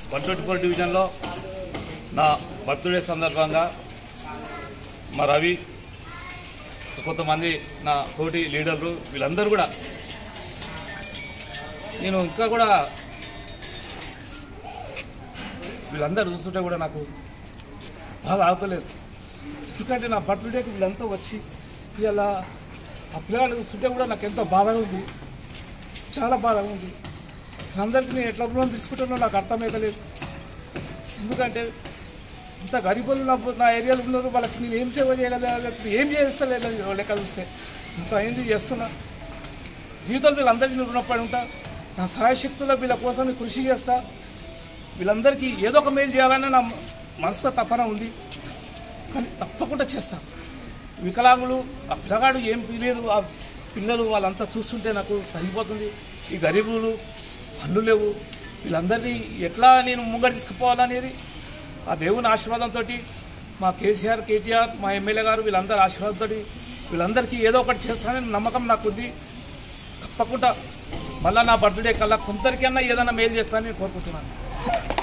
one twenty four డివిజన్లో నా birthday సందర్భంగా మా రవి కొంతమంది నా తోటి లీడర్లు వీళ్ళందరూ కూడా నేను ఇంకా కూడా వీళ్ళందరూ చూస్తుంటే కూడా నాకు బాగా ఆగుతలేదు ఎందుకంటే నా బర్త్డేకి వీళ్ళంతా వచ్చి ఇలా ఆ పిల్లగాడు చూస్తుంటే కూడా నాకు ఎంతో బాధగా ఉంది చాలా బాధగా ఉంది అందరికీ నేను ఎట్లా రుణం తీసుకుంటానో నాకు అర్థమవుతలేదు ఎందుకంటే ఇంత గరీబులు నా నా ఏరియాలో ఉన్నారు వాళ్ళకి నేను ఏం సేవ చేయగలను ఏం చేస్తలేదు లెక్క చూస్తే ఇంత అయింది చేస్తున్నా జీవితంలో వీళ్ళందరికీ నేను రుణపడి ఉంటా నా సహాయశక్తుల వీళ్ళ కోసం నేను కృషి చేస్తా వీళ్ళందరికీ ఏదో ఒక మేలు చేయాలని నా మనసులో తపన ఉంది కానీ తప్పకుండా చేస్తా వికలాంగులు ఆ పిల్లగాడు ఏం పిల్లలు ఆ పిల్లలు వాళ్ళంతా చూస్తుంటే నాకు తగ్గిపోతుంది ఈ గరీబులు పనులు లేవు వీళ్ళందరినీ ఎట్లా నేను ముంగడు తీసుకుపోవాలనేది ఆ దేవుని ఆశీర్వాదంతో మా కేసీఆర్ కేటీఆర్ మా ఎమ్మెల్యే గారు వీళ్ళందరి ఆశీర్వాదంతో వీళ్ళందరికీ ఏదో ఒకటి చేస్తానని నమ్మకం నాకుంది తప్పకుండా మళ్ళీ నా బర్త్డే కల్లా కొందరికన్నా ఏదైనా మేలు చేస్తానని కోరుకుంటున్నాను